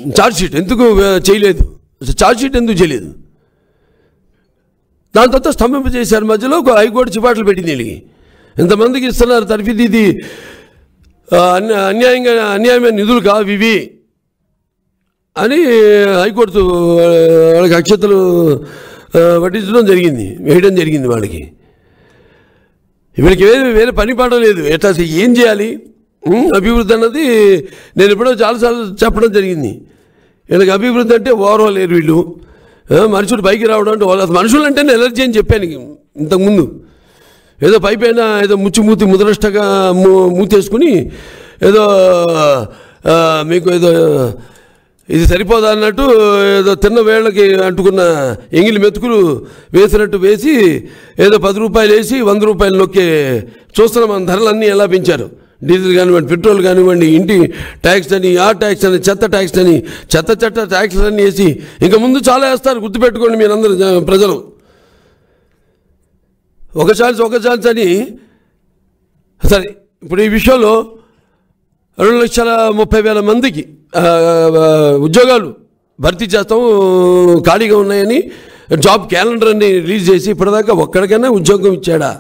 Charge sheet ఎందుకు ఆ, చేయలేదు అసలు ఛార్జ్ షీట్ ఎందుకు చేయలేదు దాని తర్వాత స్తంభింప చేశారు మధ్యలో ఒక హైకోర్టు చిపాట్లు పెట్టింది వీళ్ళకి ఇంతమందికి ఇస్తున్నారు తరఫిది ఇది ఆ, అన్య- అన్యాయంగా అన్యాయమైన నిధులు కావు ఇవి అని హైకోర్టు ఆ, వాళ్ళకి అక్షతలు ఆ, పట్టించడం జరిగింది వేయడం జరిగింది వాళ్ళకి వీళ్ళకి వేరే వేరే పని పాట లేదు ఎట్లా అసలు ఏం చేయాలి ఉం? అభివృద్ధి అన్నది నేను ఎప్పుడో చాలాసార్లు చెప్పడం జరిగింది వీళ్ళకి అభివృద్ధి అంటే ఓవరాల్ లేరు వీళ్ళు ఆ, మనుషుడు పైకి రావడం అంటే వాళ్ళు అసలు మనుషులు అంటేనే ఎలర్జీ అని చెప్పాను ఇంతకుముందు ఏదో పై పైన ఏదో ముచ్చు మూతి ముదరష్టగా మూ మూతేసుకుని ఏదో ఆ, మీకు ఏదో ఇది సరిపోదా అన్నట్టు ఏదో తిన్న వేళ్ళకి అంటుకున్న ఎంగిలి మెతుకులు వేసినట్టు వేసి ఏదో పది రూపాయలు వేసి వంద రూపాయలు నొక్కి చూస్తున్నాం మన ధరలన్నీ ఎలా పెంచారు డీజిల్ కానివ్వండి పెట్రోల్ కానివ్వండి ఇంటి ట్యాక్స్ అని ఆ ట్యాక్స్ అని చెత్త ట్యాక్స్ అని చెత్త చెత్త ట్యాక్స్ అన్నీ వేసి ఇంకా ముందు చాలా వేస్తారు గుర్తుపెట్టుకోండి మీరందరూ జ- ప్రజలు ఒక ఛాన్స్ ఒక ఛాన్స్ అని సరే ఇప్పుడు ఈ విషయంలో రెండు లక్షల ముప్పై వేల మందికి ఆ, ఆ, ఉద్యోగాలు భర్తీ చేస్తాం ఖాళీగా ఉన్నాయని జాబ్ క్యాలెండర్ అని రిలీజ్ చేసి ఇప్పటిదాకా ఒక్కడికైనా ఉద్యోగం ఇచ్చాడా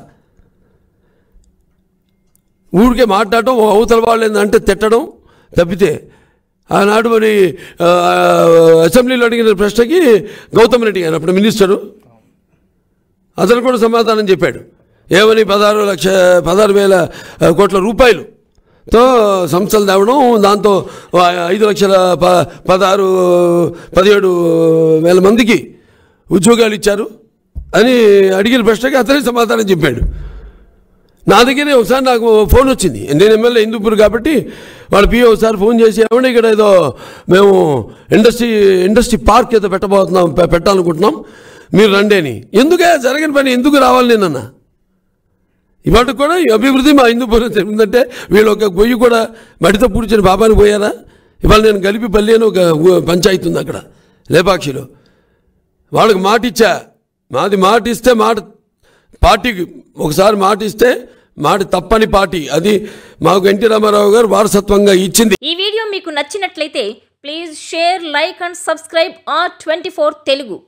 ఊరికే మాట్లాడటం అవతల వాళ్ళు ఏంటంటే తిట్టడం తప్పితే ఆనాడు మరి ఆ, అసెంబ్లీలో అడిగిన ప్రశ్నకి గౌతమ్ రెడ్డి గారు అప్పుడు మినిస్టరు అతను కూడా సమాధానం చెప్పాడు ఏమని పదహారు లక్ష పదహారు వేల ఆ, కోట్ల రూపాయలుతో సంస్థలు తేవడం దాంతో ఆ, ఐదు లక్షల ప పదహారు పదిహేడు వేల మందికి ఉద్యోగాలు ఇచ్చారు అని అడిగిన ప్రశ్నకి అతనే సమాధానం చెప్పాడు నా దగ్గరే ఒకసారి నాకు ఫోన్ వచ్చింది నేను ఎమ్మెల్యే హిందూపూర్ కాబట్టి వాళ్ళ పిఏ ఒకసారి ఫోన్ చేసి ఏమంటే ఇక్కడ ఏదో మేము ఇండస్ట్రీ ఇండస్ట్రీ పార్క్ ఏదో పెట్టబోతున్నాం పె- పెట్టాలనుకుంటున్నాం మీరు రండి అని ఎందుకే జరగని పని ఎందుకు రావాలి నేనన్నా ఇవాళ కూడా ఈ అభివృద్ధి మా హిందూపూర్ జరిగిందంటే వీళ్ళు ఒక గొయ్యి కూడా మడితో పూడ్చిన బాబాని పోయారా ఇవాళ నేను కలిపి పల్లి అని ఒక ఊ- పంచాయతీ ఉంది అక్కడ లేపాక్షిలో వాళ్ళకి మాట ఇచ్చా మాది మాట ఇస్తే మాట పార్టీకి ఒకసారి మాట ఇస్తే మాట తప్పని పార్టీ అది మాకు ఎన్టీ రామారావు గారు వారసత్వంగా ఇచ్చింది ఈ వీడియో మీకు నచ్చినట్లయితే please share like and subscribe R twenty Telugu